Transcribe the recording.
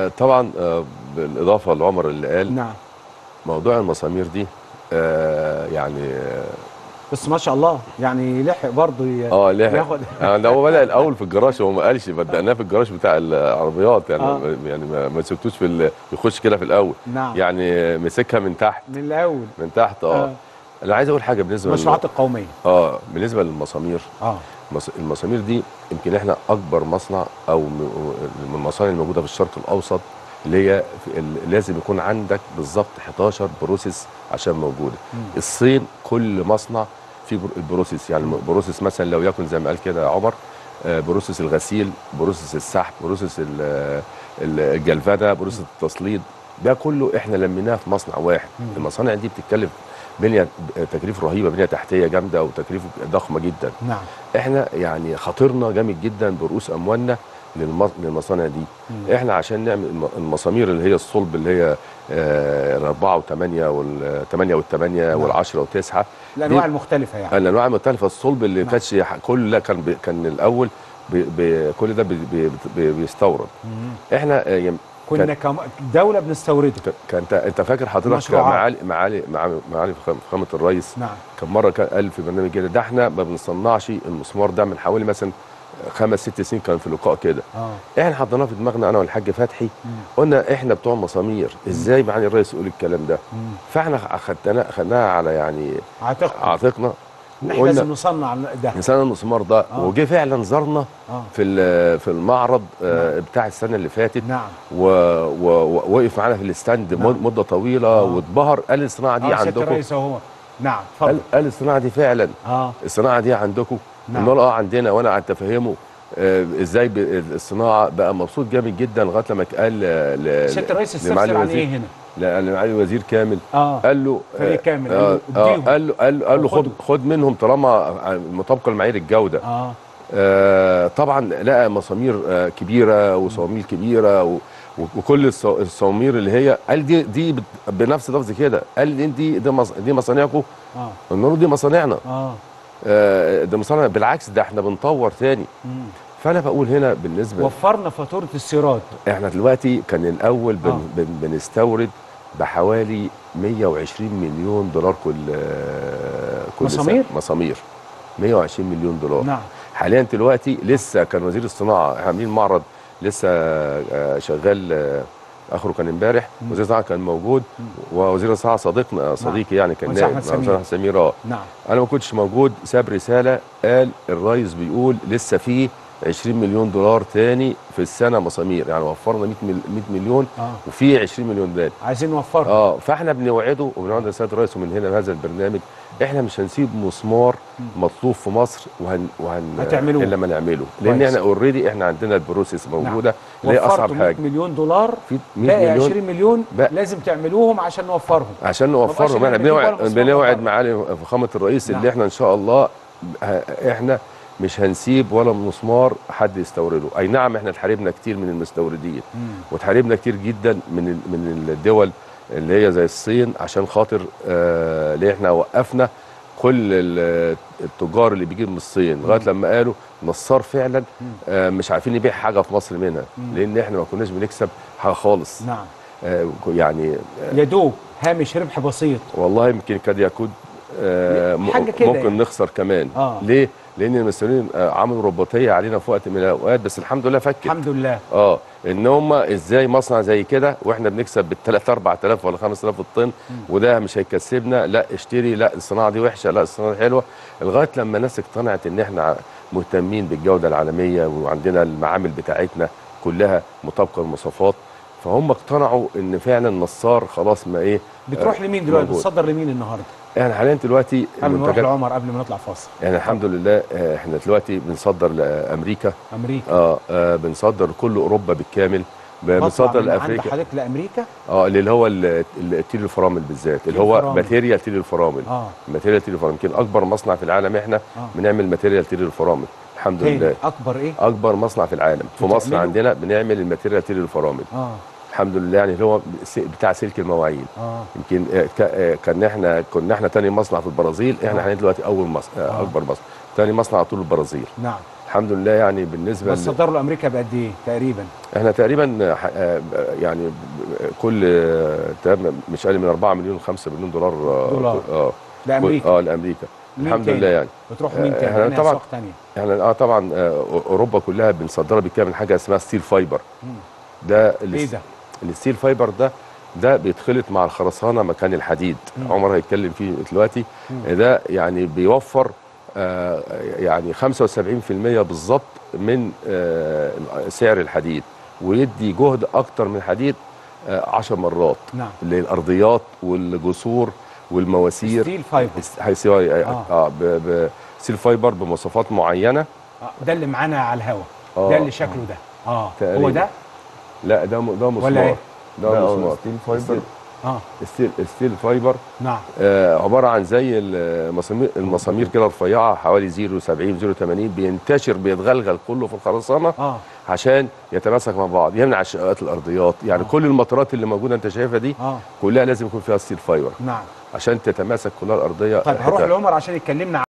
آه، طبعا آه، بالاضافه لعمر اللي قال نعم موضوع المسامير دي آه، يعني بس ما شاء الله يعني لحق برضه ي- اه ليه ياخد يعني هو بدأ الاول في الجراج هو ما قالش بدأناه في الجراج بتاع العربيات يعني آه. يعني ما, ما سبتوش في ال- يخش كده في الاول نعم يعني مسكها من تحت من الاول من تحت اه, آه. انا عايز اقول حاجه بالنسبه لل- المشروعات القوميه اه بالنسبه للمسامير اه مص- المسامير دي يمكن احنا اكبر مصنع او م- من المصانع الموجوده في الشرق الاوسط اللي هي في ال- لازم يكون عندك بالظبط 11 بروسيس عشان موجوده الصين كل مصنع فيه بر- البروسيس يعني بروسيس مثلا لو يكن زي ما قال كده عمر آه، بروسيس الغسيل بروسيس السحب بروسيس ال- ال- الجلفنه بروسيس التسليط ده كله احنا لميناه في مصنع واحد المصانع دي بتتكلف بنيه تكليف رهيبه بنيه تحتيه جامده وتكليف ضخمه جدا نعم احنا يعني خاطرنا جامد جدا برؤوس اموالنا للم- للمصانع دي مم. احنا عشان نعمل الم- المسامير اللي هي الصلب اللي هي آه، الاربعه والثمانيه والثمانيه والثمانيه نعم. والعشره وتسعه الانواع دي- المختلفه يعني الانواع المختلفه الصلب اللي نعم. كانش ح- كل ده كان بي كان الاول بي بي كل ده بي بي بي بيستورد مم. احنا آه، يم- كنا كم دوله بنستورده ك- كان انت انت فاكر حضرتك مشروعات. معالي معالي معالي معالي فخام- فخامه الرئيس نعم كان مره كان قال في برنامج كده ده احنا ما بنصنعش المسمار ده من حوالي مثلا خمس ست سنين كان في لقاء كده اه احنا حطيناه في دماغنا انا والحاج فتحي مم. قلنا احنا بتوع مسامير ازاي معالي الرئيس يقول الكلام ده مم. فاحنا اخدناه اخدناها على يعني اعتقد عاتقنا ان احنا وقلنا لازم نصنع ده نسينا المسمار ده آه. وجه فعلا زارنا اه في ال- في المعرض آه، بتاع السنه اللي فاتت نعم و- و- ووقف معانا في الاستاند نعم. مد- مده طويله آه. واتبهر قال الصناعه دي اه سياده عندكم الرئيس اهو نعم قال, اتفضل قال الصناعه دي فعلا اه الصناعه دي عندكم نعم. قلنا له اه عندنا وانا قعدت افهمه آه، ازاي ب- الصناعه بقى مبسوط جامد جدا لغايه لما قال ل- ل- سياده الرئيس لمعالي استفسر عن الوزير- ايه هنا لا لمعالي الوزير كامل اه قال له فريق كامل، آه قال له آه اديهم. قال له قال له, قال له خد وخدوا. خد منهم طالما مطابقه لمعايير الجوده اه آه طبعا لقى مسامير آه كبيره وصواميل كبيره و وكل الص- الصوامير اللي هي قال دي دي بت- بنفس لفظ كده قال لي دي دي, مص- دي مصانعكم اه قلنا له دي مصانعنا اه آه ده مصانع بالعكس ده احنا بنطور تاني مم. فانا بقول هنا بالنسبه وفرنا فاتوره السيراد احنا دلوقتي كان الاول بن آه. بن بنستورد بحوالي 120 مليون دولار كل آه، كل مسامير؟ سنة. مسامير 120 مليون دولار نعم حاليا دلوقتي لسه كان وزير الصناعه إحنا عاملين معرض لسه آه، شغال آه، اخره كان امبارح مم. وزير الصناعه كان موجود ووزير الصناعه صديقنا صديقي يعني كان مهندس نائب أحمد مهندس سمير. أحمد سمير اه نعم انا ما كنتش موجود ساب رساله قال الرئيس بيقول لسه في 20 مليون دولار تاني في السنه مسامير يعني وفرنا 100 مل- 100 مليون اه وفي 20 مليون تاني عايزين نوفرها اه فاحنا بنوعده وبنوعد السيد الرئيس ومن هنا بهذا البرنامج احنا مش هنسيب مسمار مطلوب في مصر وهن وهن هتعملوه. الا ما نعمله لان كويس. احنا اوريدي احنا عندنا البروسيس موجوده اللي هي وفرتوا اصعب 100 حاجه مليون دولار في 100 باقي مليون 20 مليون بقى. لازم تعملوهم عشان نوفرهم عشان مبقاش نوفرهم احنا نعمل فيه ولا بنوعد مسمار بنوعد بره. معالي فخامه الرئيس نعم. اللي احنا ان شاء الله ه- احنا مش هنسيب ولا مسمار حد يستورده اي نعم احنا اتحاربنا كتير من المستوردين مم. واتحاربنا كتير جدا من ال- من الدول اللي هي زي الصين عشان خاطر آه اللي احنا وقفنا كل ال- التجار اللي بيجيب من الصين لغايه لما قالوا نصار فعلا آه مش عارفين نبيع حاجه في مصر منها مم. لان احنا ما كناش بنكسب حاجه خالص نعم آه يعني يا دوب هامش ربح بسيط والله يمكن قد يكون آه م- حاجة كده ممكن يعني. نخسر كمان آه. ليه؟ لان المسؤولين آه عملوا رباطيه علينا في وقت من الاوقات بس الحمد لله فكت الحمد لله اه ان هم ازاي مصنع زي كده واحنا بنكسب بال 3 4000 ولا 5000 الطن وده مش هيكسبنا لا اشتري لا الصناعه دي وحشه لا الصناعه دي حلوه لغايه لما الناس اقتنعت ان احنا مهتمين بالجوده العالميه وعندنا المعامل بتاعتنا كلها مطابقه للمواصفات فهم اقتنعوا ان فعلا نصار خلاص ما ايه بتروح آه، لمين دلوقتي موجود. بتصدر لمين النهارده احنا حاليا دلوقتي قبل ما نروح المنتجات لعمر قبل ما نطلع فاصل يعني الحمد لله آه، احنا دلوقتي بنصدر لامريكا امريكا اه, آه بنصدر كل اوروبا بالكامل بطلع بنصدر من عند لافريقيا حضرتك لامريكا اه اللي هو ال- ال- التيل الفرامل بالذات اللي تيل هو الفرامل. ماتيريال تيل الفرامل اه ماتيريال تيل الفرامل يمكن اكبر مصنع في العالم احنا آه. بنعمل ماتيريال تيل الفرامل الحمد تاني لله اكبر ايه اكبر مصنع في العالم في مصر بتعملوا؟ عندنا بنعمل الماتيريال تيل الفرامل اه الحمد لله يعني اللي هو س- بتاع سلك المواعين اه يمكن آه، ك- آه، كان احنا كنا احنا تاني مصنع في البرازيل احنا آه. حاليا دلوقتي اول مصنع آه. اكبر مصنع تاني مصنع على طول البرازيل نعم الحمد لله يعني بالنسبه ل... بتصدروا لامريكا بقد ايه تقريبا احنا تقريبا ح- آه، يعني كل آه، تقريباً مش اقل من 4 مليون 5 مليون دولار آه، دولار. اه لامريكا اه لامريكا مين الحمد تاني؟ لله يعني بتروحوا مين آه، تاني؟ إحنا يعني طبعاً- اسواق تانيه احنا اه طبعا آه، اوروبا كلها بنصدرها بالكامل حاجه اسمها ستيل فايبر مم. ده ايه الس- ده؟ الستيل فايبر ده ده بيتخلط مع الخرسانه مكان الحديد مم. عمر هيتكلم فيه دلوقتي مم. ده يعني بيوفر آه، يعني 75% بالظبط من آه، سعر الحديد ويدي جهد اكتر من الحديد 10 مرات نعم للارضيات والجسور والمواسير ستيل فايبر هيسير آه. اه, آه ب- ب- ستيل فايبر بمواصفات معينه آه، ده اللي معانا على الهوا آه. ده اللي شكله ده اه هو تقريباً. ده لا ده م- ده مسمار إيه؟ ده ده مسمار ستيل فايبر ستيل- اه ستيل ستيل فايبر نعم آه عباره عن زي المسامير المسامير كده رفيعه حوالي 070 080 بينتشر بيتغلغل كله في الخرسانه اه عشان يتماسك مع بعض يمنع شقات الارضيات يعني آه. كل المطارات اللي موجوده انت شايفها دي اه كلها لازم يكون فيها ستيل فايبر نعم عشان تتماسك كلها الارضيه طيب هروح حتة- لعمر عشان يكلمنا